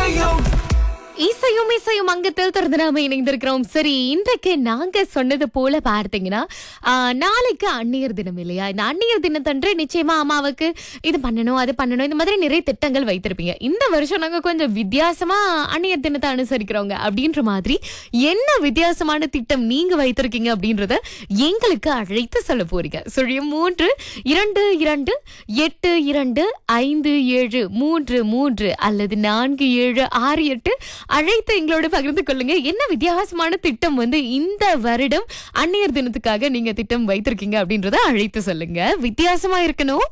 இசையும் இசையும் இசையும் அங்கத்தில் திறந்து நாம இணைந்திருக்கிறோம் சரி இன்றைக்கு நாங்க சொன்னது போல பார்த்தீங்கன்னா ஆ, நாளைக்கு அந்நியர் தினம் இல்லையா இந்த அந்நியர் தினத்தன்று நிச்சயமா அம்மாவுக்கு இது பண்ணணும் அது பண்ணணும் இந்த மாதிரி நிறைய திட்டங்கள் வைத்திருப்பீங்க இந்த வருஷம் நாங்க கொஞ்சம் வித்தியாசமா அந்நியர் தினத்தை அனுசரிக்கிறோங்க அப்படின்ற மாதிரி என்ன வித்தியாசமான திட்டம் நீங்க வைத்திருக்கீங்க அப்படின்றத எங்களுக்கு அழைத்து சொல்ல போறீங்க சுழியம் மூன்று இரண்டு இரண்டு எட்டு இரண்டு ஐந்து ஏழு மூன்று மூன்று அல்லது நான்கு ஏழு ஆறு எட்டு அழைத்து எங்களோட பகிர்ந்து கொள்ளுங்க என்ன வித்தியாசமான திட்டம் வந்து இந்த வருடம் அந்நியர் தினத்துக்காக நீங்க திட்டம் வைத்திருக்கீங்க அப்படின்றத அழைத்து சொல்லுங்க வித்தியாசமா இருக்கணும்